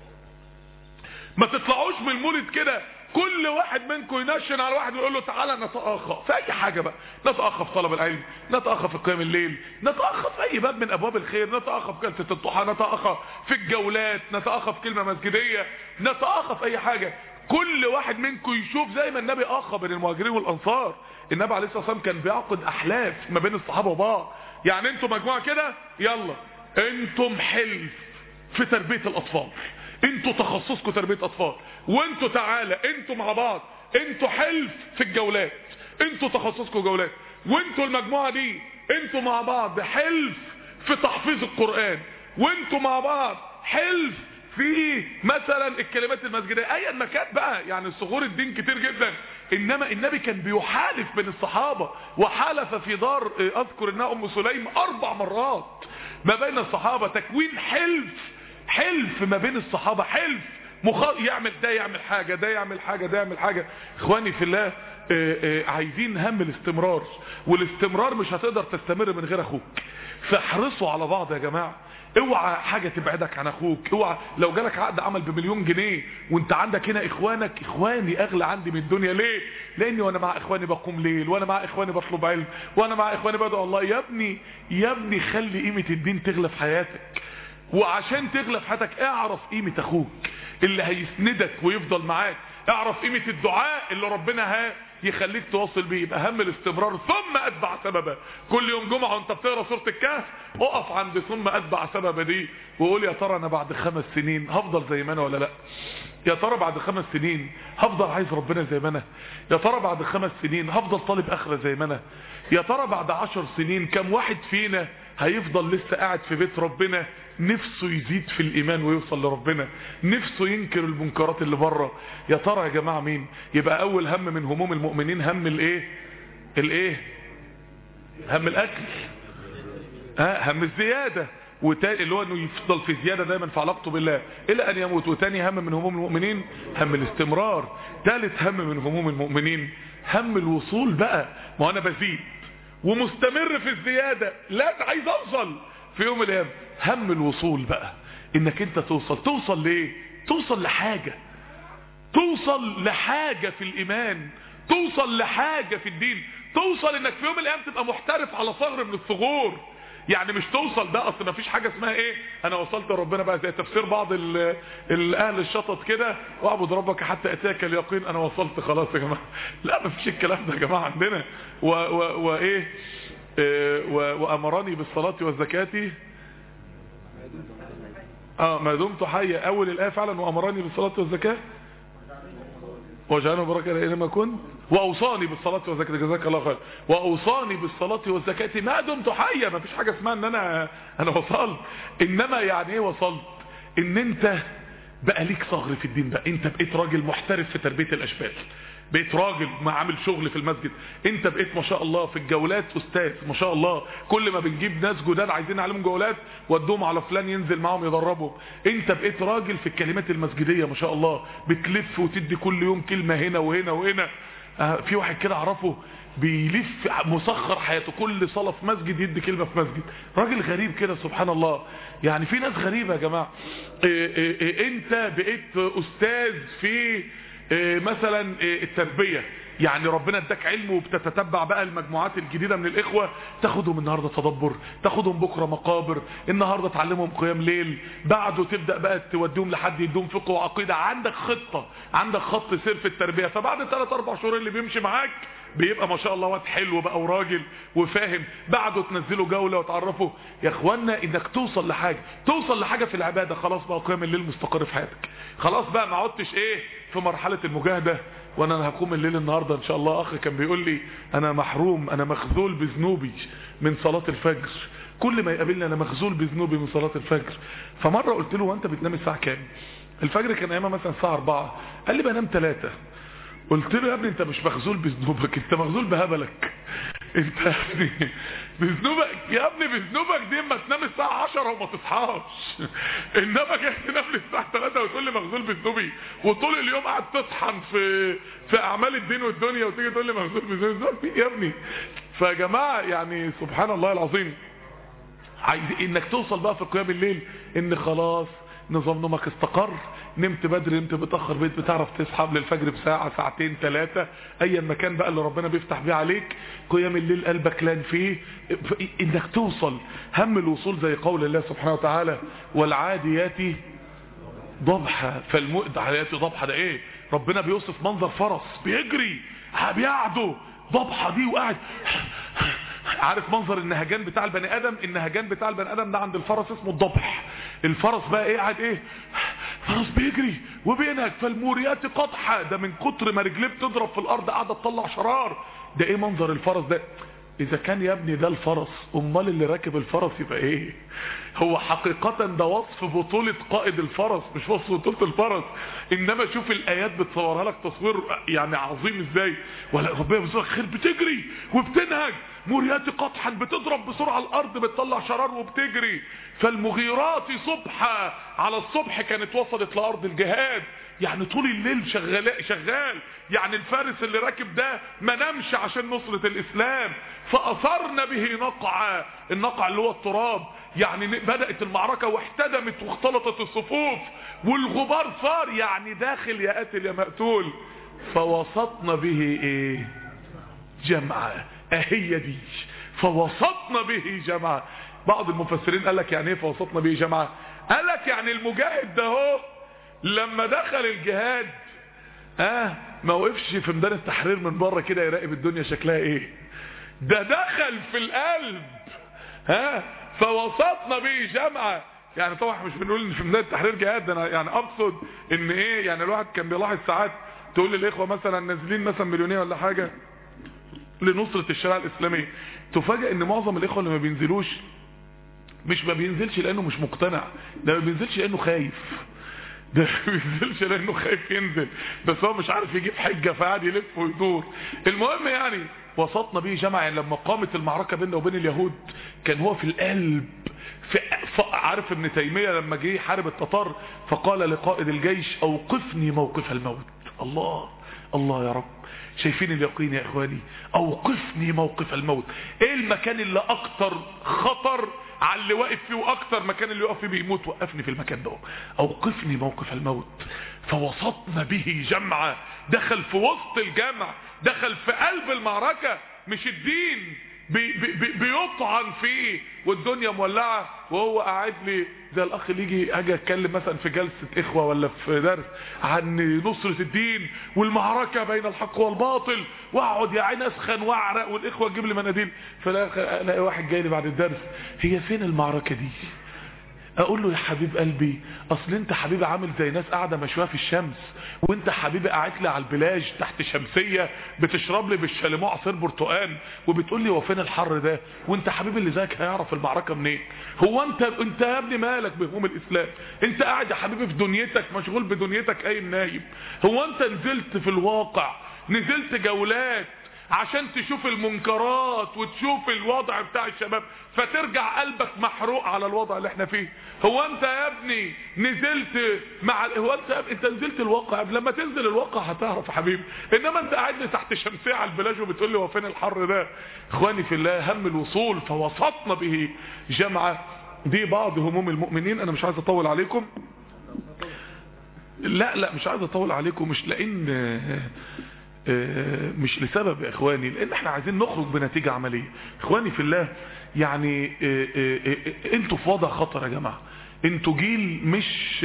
ما تطلعوش من المولد كده كل واحد منكم ينشن على واحد ويقول له تعالى نتأخى في اي حاجة بقى نتأخى في طلب العلم نتأخى في قيام الليل نتأخى في اي باب من ابواب الخير نتأخى في جلسة الضحى نتأخى في الجولات نتأخى في كلمة مسجدية نتأخى في اي حاجة كل واحد منكم يشوف زي ما النبي اخى بين المهاجرين والانصار النبي عليه الصلاة والسلام كان بيعقد احلاف ما بين الصحابة وبعض يعني انتم مجموعة كده يلا انتم حلف في تربية الاطفال انتوا تخصصكم تربية اطفال وانتوا تعالى انتوا مع بعض انتوا حلف في الجولات انتوا تخصصكم جولات وانتوا المجموعة دي انتوا مع بعض حلف في تحفيظ القرآن وانتوا مع بعض حلف في مثلا الكلمات المسجدية ايا ما كانت بقى يعني صغور الدين كتير جدا انما النبي كان بيحالف بين الصحابة وحالف في دار اذكر انها ام سليم اربع مرات ما بين الصحابة تكوين حلف حلف ما بين الصحابة حلف مخ... يعمل ده يعمل حاجة ده يعمل حاجة ده يعمل حاجة اخواني في الله آآ آآ عايزين هم الاستمرار والاستمرار مش هتقدر تستمر من غير اخوك فاحرصوا على بعض يا جماعة اوعى حاجة تبعدك عن اخوك اوعى لو جالك عقد عمل بمليون جنيه وانت عندك هنا اخوانك اخواني اغلى عندي من الدنيا ليه لاني وانا مع اخواني بقوم ليل وانا مع اخواني بطلب علم وانا مع اخواني بدعو الله يا ابني يا ابني خلي قيمة الدين تغلى في حياتك وعشان تغلى في حياتك اعرف قيمة اخوك اللي هيسندك ويفضل معاك اعرف قيمة الدعاء اللي ربنا ها يخليك تواصل بيه يبقى هم الاستمرار ثم اتبع سببا كل يوم جمعة وانت بتقرا سورة الكهف اقف عند ثم اتبع سببا دي وقول يا ترى انا بعد خمس سنين هفضل زي ما انا ولا لا يا ترى بعد خمس سنين هفضل عايز ربنا زي ما انا يا ترى بعد خمس سنين هفضل طالب اخرة زي ما انا يا ترى بعد عشر سنين كم واحد فينا هيفضل لسه قاعد في بيت ربنا نفسه يزيد في الايمان ويوصل لربنا نفسه ينكر المنكرات اللي بره يا ترى يا جماعه مين يبقى اول هم من هموم المؤمنين هم الايه الايه هم الاكل ها هم الزياده وتاني اللي هو انه يفضل في زياده دايما في علاقته بالله الى ان يموت وتاني هم من هموم المؤمنين هم الاستمرار ثالث هم من هموم المؤمنين هم الوصول بقى ما انا بزيد ومستمر في الزياده لا عايز اوصل في يوم من الايام هم الوصول بقى انك انت توصل توصل ليه توصل لحاجة توصل لحاجة في الايمان توصل لحاجة في الدين توصل انك في يوم من الايام تبقى محترف على ثغر من الثغور يعني مش توصل ده اصل ما فيش حاجة اسمها ايه انا وصلت لربنا بقى زي تفسير بعض الاهل الشطط كده واعبد ربك حتى اتاك اليقين انا وصلت خلاص يا جماعة لا ما فيش الكلام ده يا جماعة عندنا وايه وامرني بالصلاة والزكاة اه ما دمت حيا اول الايه فعلا وامرني بالصلاه والزكاه وجعلنا بركه اينما كنت واوصاني بالصلاه والزكاه جزاك الله خير واوصاني بالصلاه والزكاه ما دمت حيا ما فيش حاجه اسمها ان انا انا وصلت انما يعني ايه وصلت ان انت بقى ليك صغر في الدين بقى انت بقيت راجل محترف في تربيه الاشبال بقيت راجل ما عامل شغل في المسجد انت بقيت ما شاء الله في الجولات استاذ ما شاء الله كل ما بنجيب ناس جداد عايزين نعلمهم جولات ودوهم على فلان ينزل معاهم يدربهم انت بقيت راجل في الكلمات المسجديه ما شاء الله بتلف وتدي كل يوم كلمه هنا وهنا وهنا اه في واحد كده اعرفه بيلف مسخر حياته كل صلاة في مسجد يدي كلمة في مسجد راجل غريب كده سبحان الله يعني في ناس غريبة يا جماعة ايه ايه ايه انت بقيت استاذ في مثلا التربية يعني ربنا اداك علم وبتتتبع بقى المجموعات الجديدة من الاخوة تاخدهم النهاردة تدبر تاخدهم بكرة مقابر النهاردة تعلمهم قيام ليل بعده تبدأ بقى توديهم لحد يدوم فقه وعقيدة عندك خطة عندك خط سير في التربية فبعد 3 4 شهور اللي بيمشي معاك بيبقى ما شاء الله واد حلو بقى وراجل وفاهم بعده تنزله جولة وتعرفه يا اخوانا انك توصل لحاجة توصل لحاجة في العبادة خلاص بقى قيام الليل مستقر في حياتك خلاص بقى ما عدتش ايه في مرحلة المجاهدة وانا هقوم الليل النهاردة ان شاء الله اخ كان بيقول لي انا محروم انا مخذول بذنوبي من صلاة الفجر كل ما يقابلني انا مخذول بذنوبي من صلاة الفجر فمرة قلت له وانت بتنام الساعة كام الفجر كان ايامها مثلا الساعة 4 قال لي بنام 3 قلت له يا ابني انت مش مخذول بذنوبك انت مخذول بهبلك انت يا ابني بذنوبك يا ابني بذنوبك دي اما تنام الساعة 10 وما تصحاش انما جاي تنام الساعة 3 وتقول لي مخذول بذنوبي وطول اليوم قاعد تطحن في في اعمال الدين والدنيا وتيجي تقول لي مخذول بذنوبي يا ابني فيا جماعة يعني سبحان الله العظيم عايز انك توصل بقى في قيام الليل ان خلاص نظام نومك استقر نمت بدري نمت متاخر بيت بتعرف تصحى قبل الفجر بساعه ساعتين ثلاثه ايا مكان بقى اللي ربنا بيفتح بيه عليك قيام الليل قلبك لان فيه انك توصل هم الوصول زي قول الله سبحانه وتعالى والعاديات ضبحا فالعاديات ضبحا ده ايه ربنا بيوصف منظر فرس بيجري بيعدو ضبحه دي وقاعد عارف منظر النهجان بتاع البني ادم النهجان بتاع البني ادم ده عند الفرس اسمه الضبح الفرس بقى ايه قاعد ايه فرس بيجري وبينهج فالموريات قطحة ده من كتر ما رجليه بتضرب في الارض قاعده تطلع شرار ده ايه منظر الفرس ده اذا كان يا ابني ده الفرس امال اللي راكب الفرس يبقى ايه هو حقيقة ده وصف بطولة قائد الفرس مش وصف بطولة الفرس انما شوف الايات بتصورها لك تصوير يعني عظيم ازاي ولا ربنا بيصورك خير بتجري وبتنهج مريات قطحا بتضرب بسرعة الارض بتطلع شرار وبتجري فالمغيرات صبحا على الصبح كانت وصلت لارض الجهاد يعني طول الليل شغال شغال يعني الفارس اللي راكب ده ما نامش عشان نصرة الاسلام فاثرنا به نقعا النقع اللي هو التراب يعني بدأت المعركة واحتدمت واختلطت الصفوف والغبار صار يعني داخل يا قاتل يا مقتول فوسطنا به ايه جمعا اهي دي فوسطنا به جمعا بعض المفسرين قال لك يعني ايه فوسطنا به جمعا قال لك يعني المجاهد ده هو لما دخل الجهاد اه ما وقفش في ميدان التحرير من بره كده يراقب الدنيا شكلها ايه ده دخل في القلب ها فوسطنا به جمعة يعني طبعا مش بنقول ان في ميدان التحرير جهاد ده انا يعني اقصد ان ايه يعني الواحد كان بيلاحظ ساعات تقول للاخوه مثلا نازلين مثلا مليونيه ولا حاجه لنصرة الشريعة الاسلامية تفاجئ ان معظم الاخوة اللي ما بينزلوش مش ما بينزلش لانه مش مقتنع ده ما بينزلش لانه خايف ده ما بينزلش لانه خايف ينزل بس هو مش عارف يجيب حجة فقعد يلف ويدور المهم يعني وسطنا به جمع يعني لما قامت المعركة بيننا وبين اليهود كان هو في القلب في عارف ابن تيمية لما جه يحارب التتار فقال لقائد الجيش اوقفني موقف الموت الله الله يا رب شايفين اليقين يا اخواني اوقفني موقف الموت ايه المكان اللي اكتر خطر على اللي واقف فيه واكتر مكان اللي يقف فيه بيموت وقفني في المكان ده اوقفني موقف الموت فوسطنا به جمعة دخل في وسط الجمع دخل في قلب المعركة مش الدين بي بي بيطعن فيه والدنيا مولعة وهو قاعد لي زي الاخ اللي يجي اجي اتكلم مثلا في جلسة اخوة ولا في درس عن نصرة الدين والمعركة بين الحق والباطل واقعد يا عين اسخن واعرق والاخوة تجيب لي مناديل فلاقي واحد جاي لي بعد الدرس هي فين المعركة دي اقول له يا حبيب قلبي اصل انت حبيبي عامل زي ناس قاعده مشويه في الشمس وانت حبيبي قاعد لي على البلاج تحت شمسيه بتشرب لي بالشاليمو عصير برتقال وبتقول لي هو فين الحر ده وانت حبيبي اللي زيك هيعرف المعركه منين هو انت انت يا ابني مالك بهموم الاسلام انت قاعد يا حبيبي في دنيتك مشغول بدنيتك قايم نايم هو انت نزلت في الواقع نزلت جولات عشان تشوف المنكرات وتشوف الوضع بتاع الشباب فترجع قلبك محروق على الوضع اللي احنا فيه هو انت يا ابني نزلت مع هو انت يا ابني انت نزلت الواقع لما تنزل الواقع هتعرف يا حبيبي انما انت قاعد لي تحت شمسيه على البلاج وبتقول لي هو فين الحر ده اخواني في الله هم الوصول فوسطنا به جمعه دي بعض هموم المؤمنين انا مش عايز اطول عليكم لا لا مش عايز اطول عليكم مش لان مش لسبب يا اخواني لان احنا عايزين نخرج بنتيجة عملية اخواني في الله يعني انتوا في وضع خطر يا جماعة انتوا جيل مش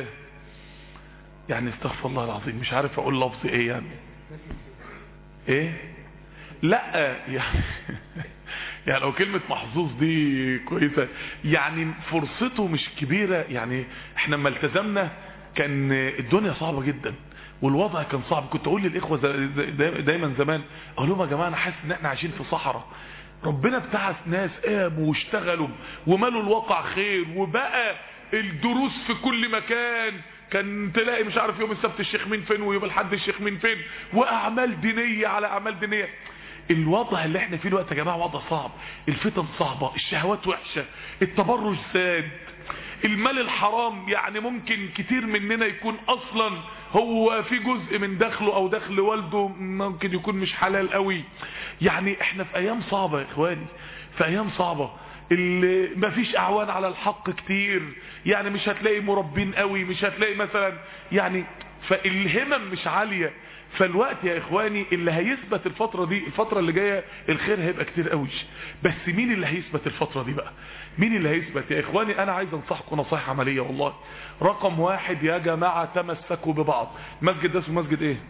يعني استغفر الله العظيم مش عارف اقول لفظ ايه يعني ايه لا يعني يعني لو كلمة محظوظ دي كويسة يعني فرصته مش كبيرة يعني احنا لما التزمنا كان الدنيا صعبة جدا والوضع كان صعب كنت اقول للاخوه دايما زمان اقول لهم يا جماعه انا حاسس ان احنا عايشين في صحراء ربنا ابتعث ناس قاموا واشتغلوا ومالوا الواقع خير وبقى الدروس في كل مكان كان تلاقي مش عارف يوم السبت الشيخ مين فين ويوم الحد الشيخ مين فين واعمال دينيه على اعمال دينيه الوضع اللي احنا فيه الوقت يا جماعه وضع صعب الفتن صعبه الشهوات وحشه التبرج زاد المال الحرام يعني ممكن كتير مننا يكون اصلا هو في جزء من دخله او دخل والده ممكن يكون مش حلال قوي يعني احنا في ايام صعبة يا اخواني في ايام صعبة اللي مفيش اعوان على الحق كتير يعني مش هتلاقي مربين قوي مش هتلاقي مثلا يعني فالهمم مش عالية فالوقت يا اخواني اللي هيثبت الفترة دي الفترة اللي جاية الخير هيبقى كتير قوي بس مين اللي هيثبت الفترة دي بقى مين اللي هيثبت يا اخواني انا عايز انصحكم نصائح عملية والله رقم واحد يا جماعة تمسكوا ببعض المسجد ده اسمه مسجد ايه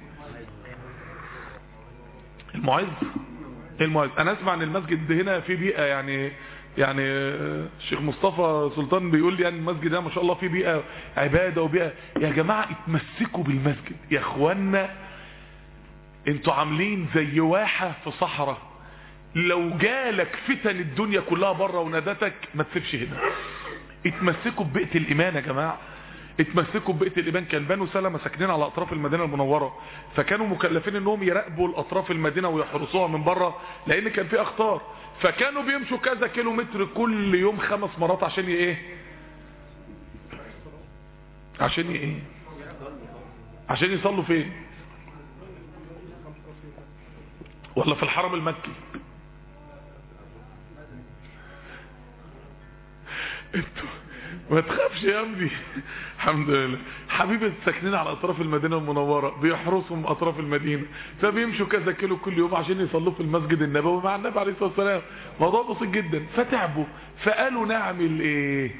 المعز المعز انا اسمع ان المسجد هنا في بيئة يعني يعني الشيخ مصطفى سلطان بيقول لي يعني المسجد ده ما شاء الله فيه بيئة عبادة وبيئة يا جماعة اتمسكوا بالمسجد يا اخوانا انتوا عاملين زي واحة في صحراء لو جالك فتن الدنيا كلها بره ونادتك ما تسيبش هنا اتمسكوا ببيئة الايمان يا جماعة اتمسكوا ببيئة الايمان كان بنو سلمة ساكنين على اطراف المدينة المنورة فكانوا مكلفين انهم يراقبوا الاطراف المدينة ويحرسوها من بره لان كان في اخطار فكانوا بيمشوا كذا كيلو متر كل يوم خمس مرات عشان ايه عشان ايه عشان يصلوا فين ولا في الحرم المكي انتوا ما تخافش يا ابني الحمد لله حبيبي ساكنين على اطراف المدينه المنوره بيحرسهم اطراف المدينه فبيمشوا كذا كيلو كل يوم عشان يصلوا في المسجد النبوي مع النبي عليه الصلاه والسلام موضوع بسيط جدا فتعبوا فقالوا نعمل ايه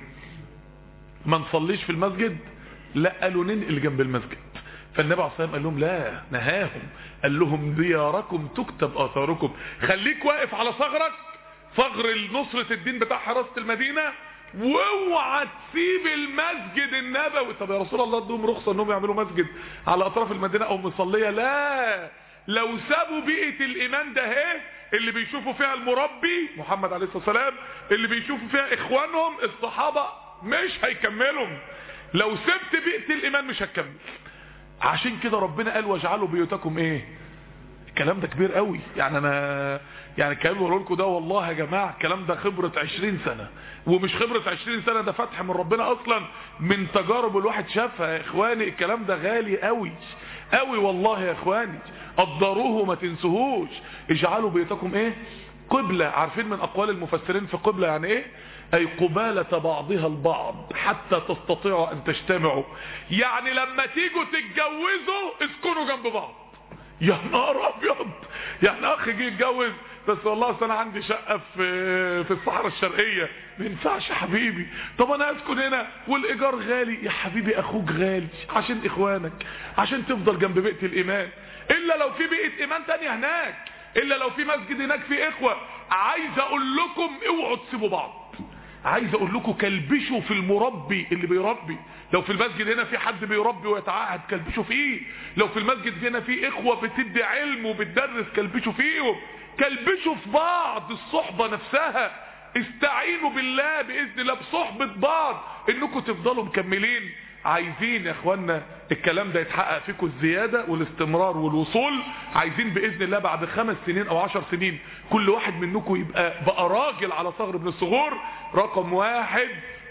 ما نصليش في المسجد لا قالوا ننقل جنب المسجد فالنبي عليه الصلاه والسلام قال لهم لا نهاهم قال لهم دياركم تكتب اثاركم خليك واقف على ثغرك ثغر نصرة الدين بتاع حراسة المدينة واوعى تسيب المسجد النبوي طب يا رسول الله ادهم رخصة انهم يعملوا مسجد على اطراف المدينة او مصلية لا لو سابوا بيئة الايمان ده اهي اللي بيشوفوا فيها المربي محمد عليه الصلاة والسلام اللي بيشوفوا فيها اخوانهم الصحابة مش هيكملوا لو سبت بيئة الايمان مش هتكمل عشان كده ربنا قال واجعلوا بيوتكم ايه الكلام ده كبير قوي يعني انا يعني الكلام اللي لكم ده والله يا جماعه الكلام ده خبره 20 سنه ومش خبره 20 سنه ده فتح من ربنا اصلا من تجارب الواحد شافها يا اخواني الكلام ده غالي قوي قوي والله يا اخواني قدروه وما تنسوهوش اجعلوا بيوتكم ايه قبلة عارفين من اقوال المفسرين في قبلة يعني ايه اي قبالة بعضها البعض حتى تستطيعوا ان تجتمعوا يعني لما تيجوا تتجوزوا اسكنوا جنب بعض يا نهار ابيض يعني اخ جه يتجوز بس والله انا عندي شقه في في الصحراء الشرقيه ما ينفعش يا حبيبي طب انا اسكن هنا والايجار غالي يا حبيبي اخوك غالي عشان اخوانك عشان تفضل جنب بيئه الايمان الا لو في بيئه ايمان تانية هناك الا لو في مسجد هناك في اخوه عايز اقول لكم اوعوا تسيبوا بعض عايز اقول لكم كلبشوا في المربي اللي بيربي لو في المسجد هنا في حد بيربي ويتعاهد كلبشوا فيه لو في المسجد هنا في اخوة بتدي علم وبتدرس كلبشوا فيهم كلبشوا في بعض الصحبة نفسها استعينوا بالله باذن الله بصحبة بعض انكم تفضلوا مكملين عايزين يا اخوانا الكلام ده يتحقق فيكم الزيادة والاستمرار والوصول عايزين باذن الله بعد خمس سنين او عشر سنين كل واحد منكم يبقى بقى راجل على ثغر من الصغور رقم واحد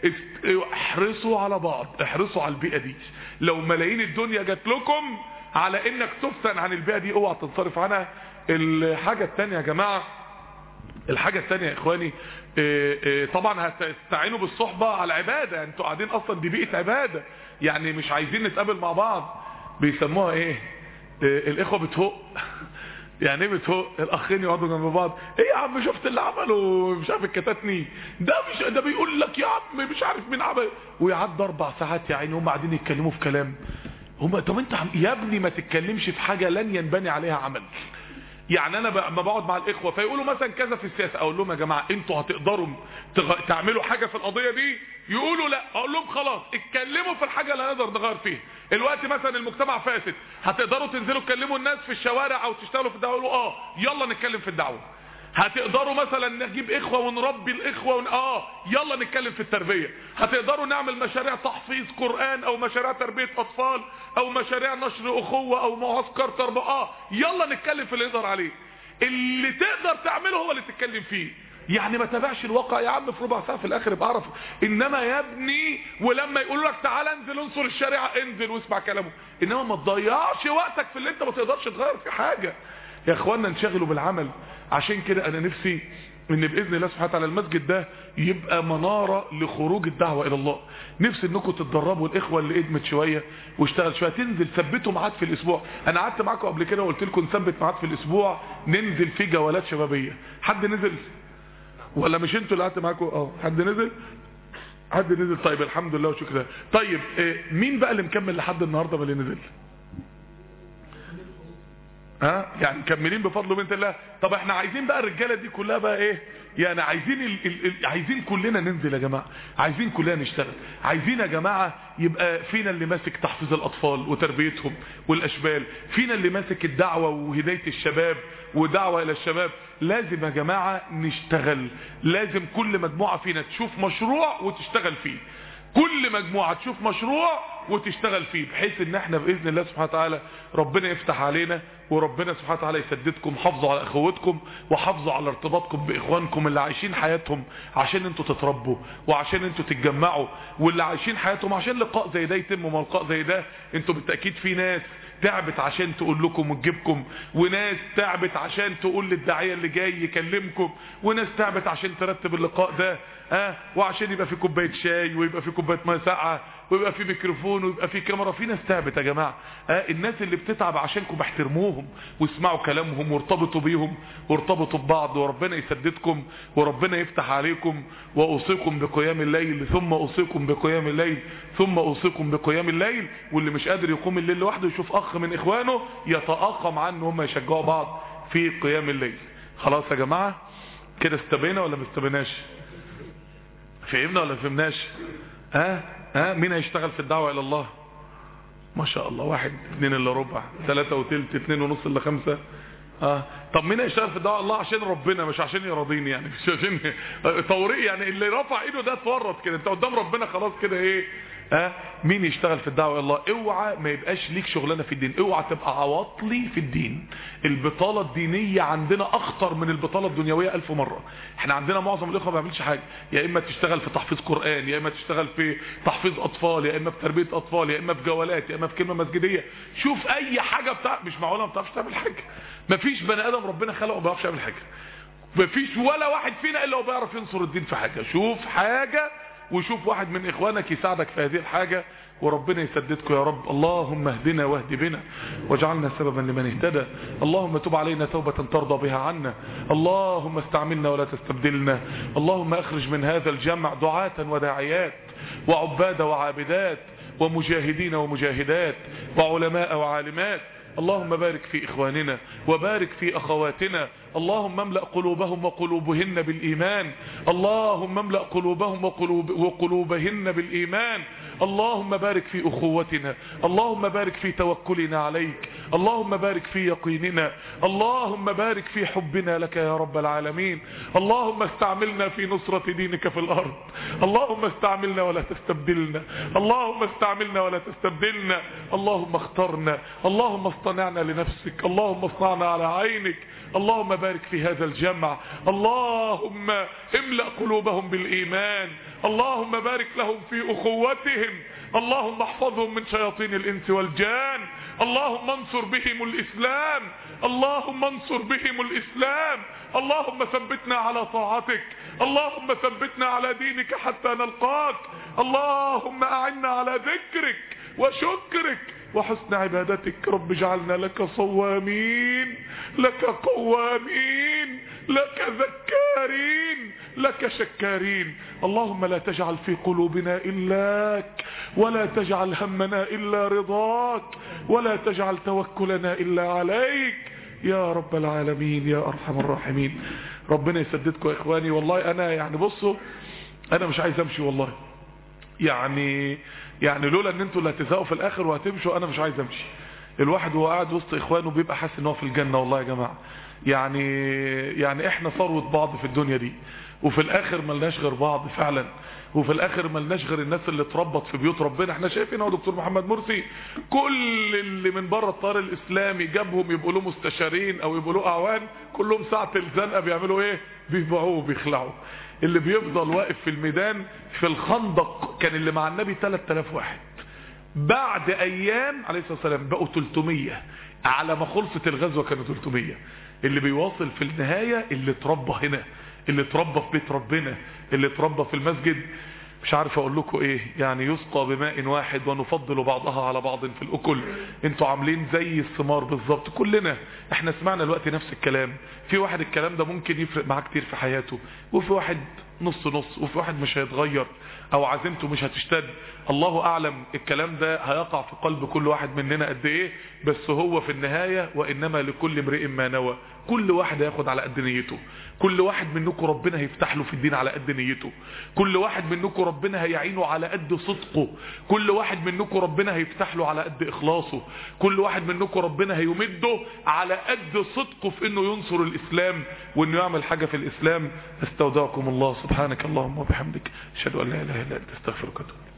احرصوا على بعض احرصوا على البيئة دي لو ملايين الدنيا جات لكم على انك تفتن عن البيئة دي اوعى تنصرف عنها الحاجة التانية يا جماعة الحاجة التانية يا اخواني اه اه طبعا هتستعينوا بالصحبة على عبادة يعني انتوا قاعدين اصلا دي بيئة عبادة يعني مش عايزين نتقابل مع بعض بيسموها ايه اه الاخوة بتهق يعني ايه بتهق الاخين يقعدوا جنب بعض ايه يا عم شفت اللي عمله مش عارف الكتاتني ده مش ده بيقول لك يا عم مش عارف مين عمل ويعدي اربع ساعات يا عيني هم قاعدين يتكلموا في كلام هم طب انت يا ابني ما تتكلمش في حاجة لن ينبني عليها عمل يعني انا لما بقعد مع الاخوه فيقولوا مثلا كذا في السياسه اقول لهم يا جماعه انتوا هتقدروا تغ... تعملوا حاجه في القضيه دي يقولوا لا اقول لهم خلاص اتكلموا في الحاجه اللي هنقدر نغير فيها الوقت مثلا المجتمع فاسد هتقدروا تنزلوا تكلموا الناس في الشوارع او تشتغلوا في الدعوه يقولوا اه يلا نتكلم في الدعوه هتقدروا مثلا نجيب اخوة ونربي الاخوة ون... اه يلا نتكلم في التربية هتقدروا نعمل مشاريع تحفيظ قرآن او مشاريع تربية اطفال او مشاريع نشر اخوة او معسكر تربية اه يلا نتكلم في اللي نقدر عليه اللي تقدر تعمله هو اللي تتكلم فيه يعني ما تابعش الواقع يا عم في ربع ساعه في الاخر ابقى اعرف انما يا ابني ولما يقولوا لك تعالى انزل انصر الشارع انزل واسمع كلامه انما ما تضيعش وقتك في اللي انت ما تقدرش تغير في حاجه يا اخوانا انشغلوا بالعمل عشان كده انا نفسي ان باذن الله سبحانه وتعالى المسجد ده يبقى مناره لخروج الدعوه الى الله نفسي انكم تتدربوا الاخوه اللي ادمت شويه واشتغل شويه تنزل ثبتوا ميعاد في الاسبوع انا قعدت معاكم قبل كده وقلت لكم نثبت ميعاد في الاسبوع ننزل فيه جولات شبابيه حد نزل ولا مش انتوا اللي قعدت معاكم اه حد نزل حد نزل طيب الحمد لله وشكرا طيب إيه مين بقى اللي مكمل لحد النهارده ما اللي نزل ها يعني مكملين بفضل بنت الله طب احنا عايزين بقى الرجاله دي كلها بقى ايه يعني عايزين ال ال ال عايزين كلنا ننزل يا جماعه عايزين كلنا نشتغل عايزين يا جماعه يبقى فينا اللي ماسك تحفيظ الاطفال وتربيتهم والاشبال فينا اللي ماسك الدعوه وهدايه الشباب ودعوه الى الشباب لازم يا جماعه نشتغل لازم كل مجموعه فينا تشوف مشروع وتشتغل فيه كل مجموعة تشوف مشروع وتشتغل فيه بحيث ان احنا باذن الله سبحانه وتعالى ربنا يفتح علينا وربنا سبحانه وتعالى يسددكم حافظوا على اخوتكم وحافظوا على ارتباطكم باخوانكم اللي عايشين حياتهم عشان انتوا تتربوا وعشان انتوا تتجمعوا واللي عايشين حياتهم عشان لقاء زي ده يتم وما لقاء زي ده انتوا بالتاكيد في ناس تعبت عشان تقول لكم وتجيبكم وناس تعبت عشان تقول للداعيه اللي جاي يكلمكم وناس تعبت عشان ترتب اللقاء ده ها آه وعشان يبقى في كوبايه شاي ويبقى في كوبايه ميه ساقعه ويبقى في ميكروفون ويبقى في كاميرا في ناس تعبت يا جماعه آه الناس اللي بتتعب عشانكم احترموهم واسمعوا كلامهم وارتبطوا بيهم وارتبطوا ببعض وربنا يسددكم وربنا يفتح عليكم واوصيكم بقيام الليل ثم اوصيكم بقيام الليل ثم اوصيكم بقيام الليل واللي مش قادر يقوم الليل لوحده يشوف اخ من اخوانه يتاقم عنه هم يشجعوا بعض في قيام الليل خلاص يا جماعه كده استبينا ولا ما استبيناش فهمنا ولا فهمناش ها ها مين هيشتغل في الدعوة الى الله ما شاء الله واحد اتنين الا ربع ثلاثة وتلت اتنين ونص الا خمسة اه طب مين هيشتغل في الدعوة الله عشان ربنا مش عشان يراضيني يعني مش عشان توريق يعني اللي رفع ايده ده اتورط كده انت قدام ربنا خلاص كده ايه ها أه؟ مين يشتغل في الدعوه الى الله اوعى ما يبقاش ليك شغلانه في الدين اوعى تبقى عواطلي في الدين البطاله الدينيه عندنا اخطر من البطاله الدنيويه ألف مره احنا عندنا معظم الاخوه ما بيعملش حاجه يا اما تشتغل في تحفيظ قران يا اما تشتغل في تحفيظ اطفال يا اما في تربيه اطفال يا اما في جولات يا اما في كلمه مسجديه شوف اي حاجه بتاع مش معقوله ما بتعرفش تعمل حاجه مفيش بني ادم ربنا خلقه ما بيعرفش يعمل حاجه مفيش ولا واحد فينا الا هو بيعرف ينصر الدين في حاجه شوف حاجه وشوف واحد من اخوانك يساعدك في هذه الحاجة وربنا يسددكم يا رب اللهم اهدنا واهد بنا واجعلنا سببا لمن اهتدى اللهم تب علينا توبة ترضى بها عنا اللهم استعملنا ولا تستبدلنا اللهم اخرج من هذا الجمع دعاة وداعيات وعباد وعابدات ومجاهدين ومجاهدات وعلماء وعالمات اللهم بارك في إخواننا وبارك في أخواتنا اللهم املأ قلوبهم وقلوبهن بالإيمان اللهم املأ قلوبهم وقلوب وقلوبهن بالإيمان اللهم بارك في أخوتنا اللهم بارك في توكلنا عليك اللهم بارك في يقيننا اللهم بارك في حبنا لك يا رب العالمين اللهم استعملنا في نصرة دينك في الأرض اللهم استعملنا ولا تستبدلنا اللهم استعملنا ولا تستبدلنا اللهم اخترنا اللهم اصطنعنا لنفسك اللهم اصنعنا على عينك اللهم بارك في هذا الجمع اللهم املأ قلوبهم بالإيمان اللهم بارك لهم في أخوتهم اللهم احفظهم من شياطين الإنس والجان اللهم انصر بهم الإسلام اللهم انصر بهم الإسلام اللهم ثبتنا على طاعتك اللهم ثبتنا على دينك حتى نلقاك اللهم أعنا على ذكرك وشكرك وحسن عبادتك رب اجعلنا لك صوامين لك قوامين لك ذكارين لك شكارين اللهم لا تجعل في قلوبنا إلاك ولا تجعل همنا إلا رضاك ولا تجعل توكلنا إلا عليك يا رب العالمين يا ارحم الراحمين ربنا يسددكم يا اخواني والله انا يعني بصوا انا مش عايز امشي والله يعني يعني لولا ان انتوا اللي هتزهقوا في الاخر وهتمشوا انا مش عايز امشي الواحد وهو قاعد وسط اخوانه بيبقى حاسس ان هو في الجنه والله يا جماعه يعني يعني احنا ثروه بعض في الدنيا دي وفي الاخر ملناش غير بعض فعلا وفي الاخر ملناش غير الناس اللي اتربط في بيوت ربنا احنا شايفين اهو دكتور محمد مرسي كل اللي من بره الطار الاسلامي جابهم يبقوا له مستشارين او يبقوا له اعوان كلهم ساعه الزنقه بيعملوا ايه بيبيعوه وبيخلعوا اللي بيفضل واقف في الميدان في الخندق كان اللي مع النبي 3000 واحد بعد ايام عليه الصلاه والسلام بقوا 300 على ما خلصت الغزوه كانوا 300 اللي بيواصل في النهايه اللي اتربى هنا اللي اتربى في بيت ربنا اللي اتربى في المسجد مش عارف اقول لكم ايه يعني يسقى بماء واحد ونفضل بعضها على بعض في الاكل انتوا عاملين زي الثمار بالظبط كلنا احنا سمعنا الوقت نفس الكلام في واحد الكلام ده ممكن يفرق معاه كتير في حياته وفي واحد نص نص وفي واحد مش هيتغير او عزيمته مش هتشتد الله اعلم الكلام ده هيقع في قلب كل واحد مننا قد ايه بس هو في النهاية وانما لكل امرئ ما نوى كل واحد هياخد على قد نيته كل واحد منكم ربنا هيفتح له في الدين على قد نيته كل واحد منكم ربنا هيعينه على قد صدقه كل واحد منكم ربنا هيفتح له على قد اخلاصه كل واحد منكم ربنا هيمده على قد صدقه في انه ينصر الاسلام وانه يعمل حاجة في الاسلام استودعكم الله سبحانك اللهم وبحمدك اشهد ان لا اله الا انت استغفرك واتوب